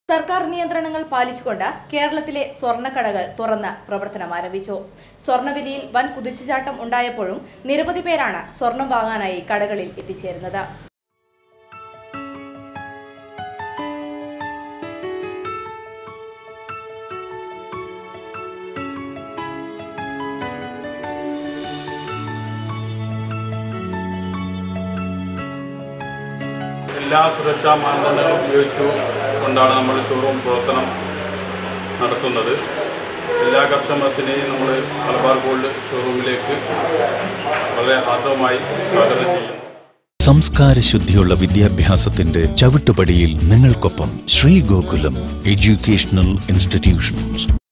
സർക്കാർ നിയന്ത്രണങ്ങൾ പാലിച്ചുകൊണ്ട് കേരളത്തിലെ സ്വർണ്ണക്കടകൾ തുറന്ന് പ്രവർത്തനം ആരംഭിച്ചു സ്വർണ്ണവിലയിൽ വൻ കുതിച്ചുചാട്ടം ഉണ്ടായപ്പോഴും നിരവധി പേരാണ് സ്വർണം വാങ്ങാനായി കടകളിൽ എത്തിച്ചേരുന്നത് എല്ലാ സുരക്ഷാ മാനദണ്ഡങ്ങളും ഉപയോഗിച്ചു കൊണ്ടാണ് നമ്മൾ ഷോറൂം പ്രവർത്തനം നടത്തുന്നത് എല്ലാ കസ്റ്റമേഴ്സിനെയും നമ്മൾ മലബാർ ഗോൾഡ് ഷോറൂമിലേക്ക് വളരെ ആർദ്രമായി സ്വാഗതം ചെയ്യുന്നു സംസ്കാര ശുദ്ധിയുള്ള വിദ്യാഭ്യാസത്തിന്റെ ചവിട്ടുപടിയിൽ നിങ്ങൾക്കൊപ്പം ശ്രീ ഗോകുലം എഡ്യൂക്കേഷണൽ ഇൻസ്റ്റിറ്റ്യൂഷൻസ്